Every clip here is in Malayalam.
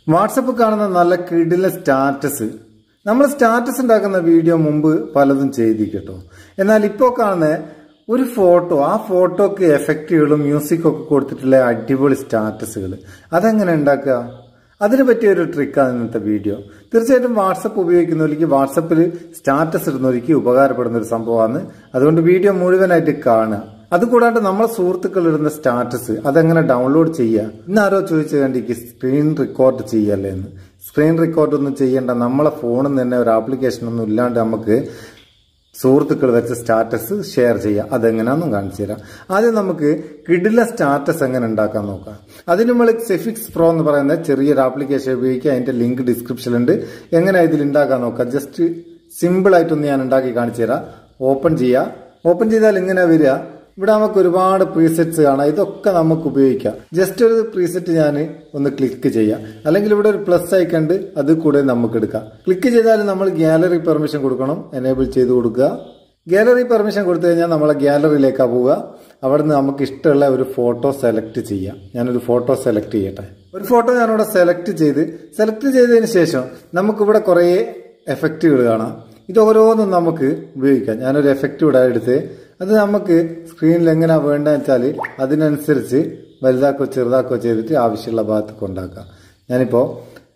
വാട്സപ്പ് കാണുന്ന നല്ല കിടില സ്റ്റാറ്റസ് നമ്മൾ സ്റ്റാറ്റസ് ഉണ്ടാക്കുന്ന വീഡിയോ മുമ്പ് പലതും ചെയ്തിട്ടോ എന്നാൽ ഇപ്പോൾ കാണുന്ന ഒരു ഫോട്ടോ ആ ഫോട്ടോക്ക് എഫക്റ്റുകളും മ്യൂസിക്കും ഒക്കെ കൊടുത്തിട്ടുള്ള അടിപൊളി സ്റ്റാറ്റസുകൾ അതെങ്ങനെ ഉണ്ടാക്കുക അതിന് പറ്റിയ ഒരു ട്രിക്കാണ് ഇന്നത്തെ വീഡിയോ തീർച്ചയായിട്ടും വാട്സപ്പ് ഉപയോഗിക്കുന്നവർക്ക് വാട്സപ്പിൽ സ്റ്റാറ്റസ് ഇടുന്നവർക്ക് ഉപകാരപ്പെടുന്ന ഒരു സംഭവമാണ് അതുകൊണ്ട് വീഡിയോ മുഴുവനായിട്ട് കാണുക അതുകൂടാണ്ട് നമ്മളെ സുഹൃത്തുക്കൾ ഇടുന്ന സ്റ്റാറ്റസ് അതെങ്ങനെ ഡൗൺലോഡ് ചെയ്യുക ഇന്ന് ആരോ ചോദിച്ചു കണ്ടിക്ക് സ്ക്രീൻ റെക്കോർഡ് ചെയ്യല്ലേ എന്ന് സ്ക്രീൻ റെക്കോർഡ് ഒന്നും ചെയ്യേണ്ട നമ്മളെ ഫോണിൽ നിന്ന് തന്നെ ഒരു ആപ്ലിക്കേഷൻ ഒന്നും ഇല്ലാണ്ട് നമുക്ക് സുഹൃത്തുക്കൾ വെച്ച സ്റ്റാറ്റസ് ഷെയർ ചെയ്യുക അതെങ്ങനെയാണെന്നും കാണിച്ചു തരാം ആദ്യം നമുക്ക് കിടില സ്റ്റാറ്റസ് എങ്ങനെ ഉണ്ടാക്കാൻ നോക്കാം അതിന് നമ്മൾ സെഫിക്സ് പ്രോ എന്ന് പറയുന്ന ചെറിയൊരു ആപ്ലിക്കേഷൻ ഉപയോഗിക്കുക അതിന്റെ ലിങ്ക് ഡിസ്ക്രിപ്ഷനിലുണ്ട് എങ്ങനെ ഇതിൽ ഉണ്ടാക്കാൻ നോക്കാം ജസ്റ്റ് സിമ്പിൾ ആയിട്ടൊന്ന് ഞാൻ ഉണ്ടാക്കി കാണിച്ചു തരാം ഓപ്പൺ ചെയ്യുക ഓപ്പൺ ചെയ്താൽ ഇങ്ങനെ വരിക ഇവിടെ നമുക്ക് ഒരുപാട് പ്രീസെറ്റ്സ് കാണാം ഇതൊക്കെ നമുക്ക് ഉപയോഗിക്കാം ജസ്റ്റ് ഒരു പ്രീസെറ്റ് ഞാൻ ഒന്ന് ക്ലിക്ക് ചെയ്യാം അല്ലെങ്കിൽ ഇവിടെ ഒരു പ്ലസ് ഐക്കണ്ട് അത് കൂടെ നമുക്ക് എടുക്കാം ക്ലിക്ക് ചെയ്താൽ നമ്മൾ ഗാലറി പെർമിഷൻ കൊടുക്കണം എനേബിൾ ചെയ്ത് കൊടുക്കുക ഗാലറി പെർമിഷൻ കൊടുത്തു കഴിഞ്ഞാൽ നമ്മളെ ഗാലറിയിലേക്കാണ് പോവുക അവിടുന്ന് നമുക്ക് ഇഷ്ടമുള്ള ഒരു ഫോട്ടോ സെലക്ട് ചെയ്യാം ഞാനൊരു ഫോട്ടോ സെലക്ട് ചെയ്യട്ടെ ഒരു ഫോട്ടോ ഞാനിവിടെ സെലക്ട് ചെയ്ത് സെലക്ട് ചെയ്തതിന് ശേഷം നമുക്കിവിടെ കുറേ എഫക്റ്റുകൾ കാണാം ഇത് ഓരോന്നും നമുക്ക് ഉപയോഗിക്കാം ഞാനൊരു എഫക്റ്റ് ഇവിടെ എടുത്ത് അത് നമുക്ക് സ്ക്രീനിൽ എങ്ങനെയാ വേണ്ടതെന്ന് വെച്ചാൽ അതിനനുസരിച്ച് വലുതാക്കോ ചെറുതാക്കോ ചെയ്തിട്ട് ആവശ്യമുള്ള ഭാഗത്ത് കൊണ്ടാക്കാം ഞാനിപ്പോൾ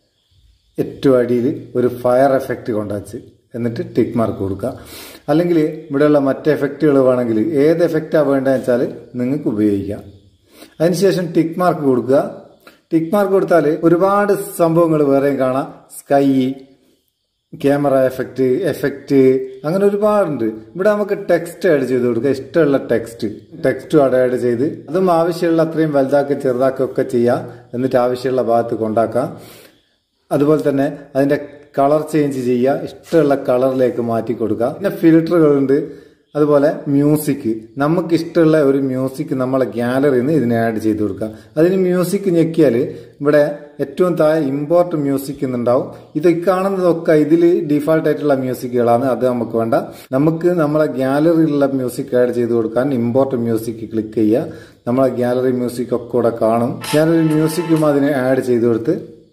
ഏറ്റവും അടിയിൽ ഒരു ഫയർ എഫക്റ്റ് കൊണ്ടുവച്ച് എന്നിട്ട് ടിക്ക് മാർക്ക് കൊടുക്കുക അല്ലെങ്കിൽ ഇവിടെയുള്ള മറ്റ് എഫക്റ്റുകൾ വേണമെങ്കിൽ ഏത് എഫക്റ്റാണ് വേണ്ടതെന്ന് വെച്ചാൽ നിങ്ങൾക്ക് ഉപയോഗിക്കാം അതിനുശേഷം ടിക്ക് മാർക്ക് കൊടുക്കുക ടിക്ക് മാർക്ക് കൊടുത്താൽ ഒരുപാട് സംഭവങ്ങൾ വേറെയും കാണാം സ്കൈ ക്യാമറ എഫക്റ്റ് എഫക്റ്റ് അങ്ങനെ ഒരുപാടുണ്ട് ഇവിടെ നമുക്ക് ടെക്സ്റ്റ് ആഡ് ചെയ്ത് കൊടുക്കുക ഇഷ്ടമുള്ള ടെക്സ്റ്റ് ടെക്സ്റ്റും അവിടെ ആഡ് ചെയ്ത് അതും ആവശ്യമുള്ള അത്രയും വലുതാക്കി ചെറുതാക്കി ഒക്കെ ചെയ്യാം എന്നിട്ട് ആവശ്യമുള്ള ഭാഗത്ത് കൊണ്ടാക്കാം അതുപോലെ തന്നെ അതിന്റെ കളർ ചേഞ്ച് ചെയ്യുക ഇഷ്ടമുള്ള കളറിലേക്ക് മാറ്റി കൊടുക്കുക പിന്നെ ഫിൽറ്ററുകളുണ്ട് അതുപോലെ മ്യൂസിക് നമുക്ക് ഇഷ്ടമുള്ള ഒരു മ്യൂസിക് നമ്മളെ ഗാലറിയിൽ നിന്ന് ഇതിനെ ആഡ് ചെയ്ത് കൊടുക്കുക അതിന് മ്യൂസിക് ഞെക്കിയാൽ ഇവിടെ ഏറ്റവും താഴെ ഇമ്പോർട്ട് മ്യൂസിക് എന്നുണ്ടാവും ഇത് കാണുന്നതൊക്കെ ഇതിൽ ഡീഫാൾട്ട് ആയിട്ടുള്ള മ്യൂസിക്കുകളാണ് അത് നമുക്ക് വേണ്ട നമുക്ക് നമ്മളെ ഗാലറിയിലുള്ള മ്യൂസിക് ആഡ് ചെയ്ത് കൊടുക്കാൻ ഇമ്പോർട്ട് മ്യൂസിക് ക്ലിക്ക് ചെയ്യുക നമ്മളെ ഗാലറി മ്യൂസിക് ഒക്കെ കൂടെ കാണും ഞാനൊരു മ്യൂസിക്കും അതിന് ആഡ് ചെയ്ത് കൊടുത്ത്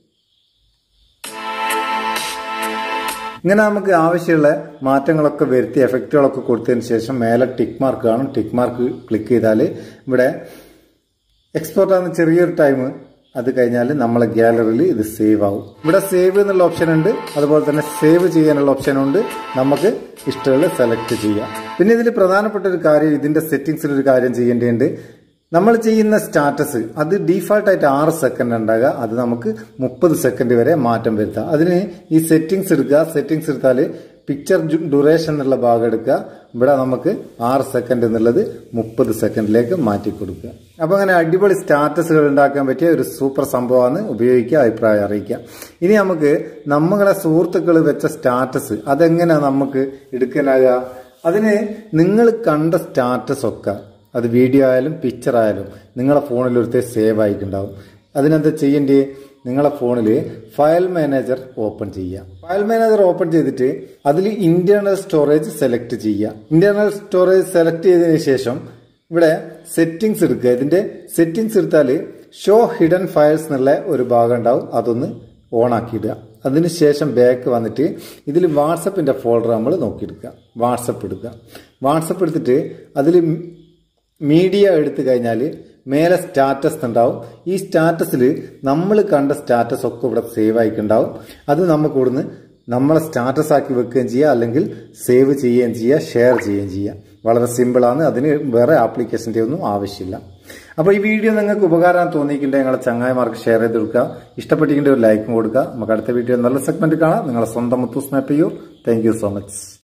ഇങ്ങനെ നമുക്ക് ആവശ്യമുള്ള മാറ്റങ്ങളൊക്കെ വരുത്തി എഫക്റ്റുകളൊക്കെ കൊടുത്തതിന് ശേഷം മേലെ ടിക്ക് മാർക്ക് കാണും ടിക്ക് മാർക്ക് ക്ലിക്ക് ചെയ്താൽ ഇവിടെ എക്സ്പോർട്ട് ആകുന്ന ചെറിയൊരു ടൈം അത് കഴിഞ്ഞാൽ നമ്മളെ ഗാലറിയിൽ ഇത് സേവ് ആവും ഇവിടെ സേവ് എന്നുള്ള ഓപ്ഷൻ ഉണ്ട് അതുപോലെ തന്നെ സേവ് ചെയ്യാനുള്ള ഓപ്ഷൻ ഉണ്ട് നമുക്ക് ഇഷ്ടമുള്ള സെലക്ട് ചെയ്യാം പിന്നെ ഇതിൽ പ്രധാനപ്പെട്ട ഒരു കാര്യം ഇതിന്റെ സെറ്റിംഗ്സിൽ ഒരു കാര്യം ചെയ്യേണ്ടതുണ്ട് നമ്മൾ ചെയ്യുന്ന സ്റ്റാറ്റസ് അത് ഡീഫാൾട്ട് ആയിട്ട് ആറ് സെക്കൻഡ് ഉണ്ടാകുക അത് നമുക്ക് മുപ്പത് സെക്കൻഡ് വരെ മാറ്റം വരുത്താം അതിന് ഈ സെറ്റിംഗ്സ് എടുക്കുക സെറ്റിംഗ്സ് എടുത്താൽ പിക്ചർ ഡ്യൂറേഷൻ എന്നുള്ള ഭാഗം എടുക്കുക ഇവിടെ നമുക്ക് ആറ് സെക്കൻഡ് എന്നുള്ളത് മുപ്പത് സെക്കൻഡിലേക്ക് മാറ്റി കൊടുക്കുക അപ്പൊ അങ്ങനെ അടിപൊളി സ്റ്റാറ്റസുകൾ ഉണ്ടാക്കാൻ പറ്റിയ ഒരു സൂപ്പർ സംഭവമാണ് ഉപയോഗിക്കുക അഭിപ്രായം അറിയിക്കുക ഇനി നമുക്ക് നമ്മളെ സുഹൃത്തുക്കൾ വെച്ച സ്റ്റാറ്റസ് അതെങ്ങനെ നമുക്ക് എടുക്കാനാകുക അതിന് നിങ്ങൾ കണ്ട സ്റ്റാറ്റസ് ഒക്കെ അത് വീഡിയോ ആയാലും പിക്ചർ ആയാലും നിങ്ങളെ ഫോണിൽ ഒരുത്തെ സേവ് ആയിട്ടുണ്ടാവും അതിനെന്താ ചെയ്യേണ്ടത് നിങ്ങളെ ഫോണിൽ ഫയൽ മാനേജർ ഓപ്പൺ ചെയ്യുക ഫയൽ മാനേജർ ഓപ്പൺ ചെയ്തിട്ട് അതിൽ ഇന്റേണൽ സ്റ്റോറേജ് സെലക്ട് ചെയ്യുക ഇന്റേണൽ സ്റ്റോറേജ് സെലക്ട് ചെയ്തതിന് ശേഷം ഇവിടെ സെറ്റിംഗ്സ് എടുക്കുക ഇതിന്റെ സെറ്റിംഗ്സ് എടുത്താൽ ഷോ ഹിഡൻ ഫയൽസ് എന്നുള്ള ഒരു ഭാഗം ഉണ്ടാവും അതൊന്ന് ഓൺ ആക്കിയിടുക അതിനുശേഷം ബാക്ക് വന്നിട്ട് ഇതിൽ വാട്സപ്പിന്റെ ഫോൾഡർ നമ്മൾ നോക്കിയെടുക്കുക വാട്സപ്പ് എടുക്കുക വാട്സപ്പ് എടുത്തിട്ട് അതിൽ മീഡിയ എടുത്തു കഴിഞ്ഞാൽ മേലെ സ്റ്റാറ്റസ് ഉണ്ടാവും ഈ സ്റ്റാറ്റസിൽ നമ്മൾ കണ്ട സ്റ്റാറ്റസ് ഒക്കെ ഇവിടെ സേവ് ആയിട്ടുണ്ടാവും അത് നമുക്ക് ഇവിടുന്ന് നമ്മളെ സ്റ്റാറ്റസ് ആക്കി വെക്കുകയും ചെയ്യുക അല്ലെങ്കിൽ സേവ് ചെയ്യുകയും ചെയ്യുക ഷെയർ ചെയ്യുകയും ചെയ്യുക വളരെ സിമ്പിളാണ് അതിന് വേറെ ആപ്ലിക്കേഷൻ്റെ ഒന്നും ആവശ്യമില്ല അപ്പോൾ ഈ വീഡിയോ നിങ്ങൾക്ക് ഉപകാരം തോന്നിയിട്ടുണ്ടെങ്കിൽ നിങ്ങളെ ചങ്ങായിമാർക്ക് ഷെയർ ചെയ്ത് കൊടുക്കുക ഇഷ്ടപ്പെട്ടിട്ടുണ്ടെങ്കിൽ ഒരു ലൈക്കും കൊടുക്കുക നമുക്ക് അടുത്ത വീഡിയോ നല്ല സെഗ്മെന്റ് കാണാം നിങ്ങളെ സ്വന്തം മുത്തൂസ് മാപ്പ് ചെയ്യൂ താങ്ക് സോ മച്ച്